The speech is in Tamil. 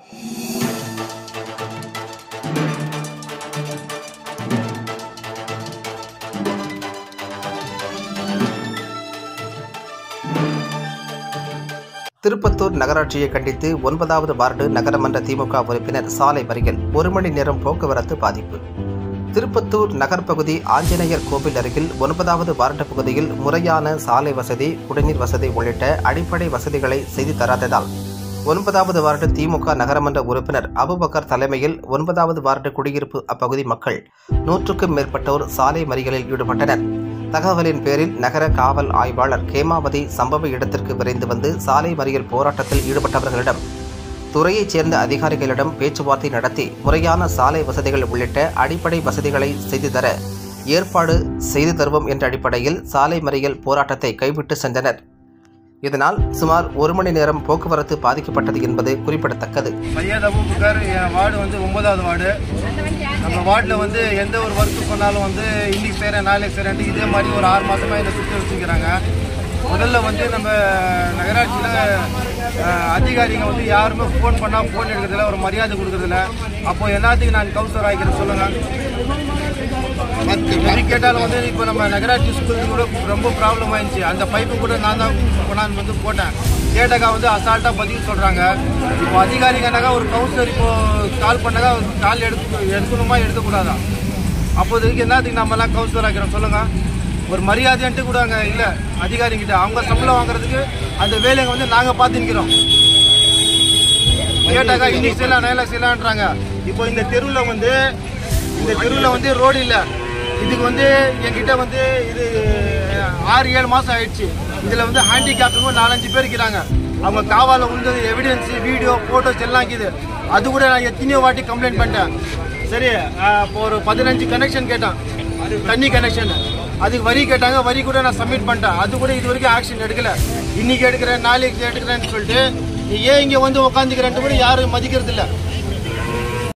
திருப்பத்தூர் நகராட்சியை கண்டித்து ஒன்பதாவது வார்டு நகரமன்ற திமுக உறுப்பினர் சாலை மறியல் ஒரு மணி நேரம் போக்குவரத்து பாதிப்பு திருப்பத்தூர் நகர்ப்பகுதி ஆஞ்சநேயர் கோவில் அருகில் ஒன்பதாவது வார்டு பகுதியில் முறையான சாலை வசதி குடிநீர் வசதி உள்ளிட்ட அடிப்படை வசதிகளை செய்து தராததால் ஒன்பதாவது வார்டு திமுக நகரமன்ற உறுப்பினர் அபுபக்கர் தலைமையில் ஒன்பதாவது வார்டு குடியிருப்பு அப்பகுதி மக்கள் நூற்றுக்கும் மேற்பட்டோர் சாலை மறியலில் ஈடுபட்டனர் தகவலின் பேரில் நகர காவல் ஆய்வாளர் கேமாவதி சம்பவ இடத்திற்கு விரைந்து வந்து சாலை மறியல் போராட்டத்தில் ஈடுபட்டவர்களிடம் துறையைச் சேர்ந்த அதிகாரிகளிடம் பேச்சுவார்த்தை நடத்தி முறையான சாலை வசதிகள் உள்ளிட்ட அடிப்படை வசதிகளை செய்து தர ஏற்பாடு செய்து தருவோம் என்ற அடிப்படையில் சாலை மறியல் போராட்டத்தை கைவிட்டு சென்றனர் இதனால் சுமார் ஒரு மணி நேரம் போக்குவரத்து பாதிக்கப்பட்டது என்பது குறிப்பிடத்தக்கது சையத் அபூபக்கர் என் வார்டு வந்து ஒன்பதாவது வார்டு நம்ம வார்டில் வந்து எந்த ஒரு ஒர்க்கு பண்ணாலும் வந்து இன்னைக்கு செய்கிறேன் நாளைக்கு செய்கிறேன்ட்டு இதே மாதிரி ஒரு ஆறு மாதமாக என்னை சுற்றி வச்சுக்கிறாங்க முதல்ல வந்து நம்ம நகராட்சியில் அதிகாரிங்க வந்து யாருமே ஃபோன் பண்ணால் ஃபோன் எடுக்கிறதில்ல ஒரு மரியாதை கொடுக்கறதில்ல அப்போ எல்லாத்துக்கும் நான் கவுன்சிலர் ஆகிக்கிறேன் சொல்லுங்கள் எது கேட்டாலும் வந்து இப்போ நம்ம நகராட்சி ஸ்கூலுக்கு கூட ரொம்ப ப்ராப்ளம் ஆயிடுச்சு அந்த பைப்பு கூட நான் தான் கொண்டாந்து வந்து போட்டேன் கேட்டாக்கா வந்து அசால்ட்டாக பதில் சொல்கிறாங்க இப்போ அதிகாரிங்கனாக்கா ஒரு கவுன்சிலர் இப்போ கால் பண்ணாக்கா கால் எடுத்து எடுக்கணுமா எடுக்கக்கூடாதா அப்போதைக்கு என்னத்துக்கு நம்மலாம் கவுன்சிலர் ஆக்கிறோம் சொல்லுங்கள் ஒரு மரியாதைன்ட்டு கூட அங்கே இல்லை அதிகாரிங்கிட்ட அவங்க சம்பளம் வாங்குறதுக்கு அந்த வேலைங்க வந்து நாங்கள் பார்த்து நிற்கிறோம் கேட்டாக்கா இன்னைக்கு செய்யலாம் நேரில் செய்யலான்றாங்க இப்போ இந்த தெருவில் வந்து இந்த தெருவில் வந்து ரோடு இல்லை இதுக்கு வந்து என்கிட்ட வந்து இது ஆறு ஏழு மாதம் ஆயிடுச்சு இதில் வந்து ஹேண்டிகேப்புங்க நாலஞ்சு பேர் இருக்கிறாங்க அவங்க காவால உழுந்தது எவிடன்ஸ் வீடியோ ஃபோட்டோஸ் எல்லாம் இருக்குது அது கூட நான் எத்தனையோ வாட்டி கம்ப்ளைண்ட் பண்ணிட்டேன் சரி ஆஹ், இப்போ ஒரு பதினஞ்சு கனெக்ஷன் கேட்டேன் தண்ணி கனெக்ஷன் அதுக்கு வரி கேட்டாங்க வரி கூட நான் சப்மிட் பண்ணிட்டேன் அது கூட இது வரைக்கும் ஆக்ஷன் எடுக்கல இன்னைக்கு எடுக்கிறேன் நாளைக்கு எடுக்கிறேன்னு சொல்லிட்டு நீ ஏன் இங்கே வந்து உட்காந்துக்கிறேன்ட்டு கூட யாரும் மதிக்கிறது இல்லை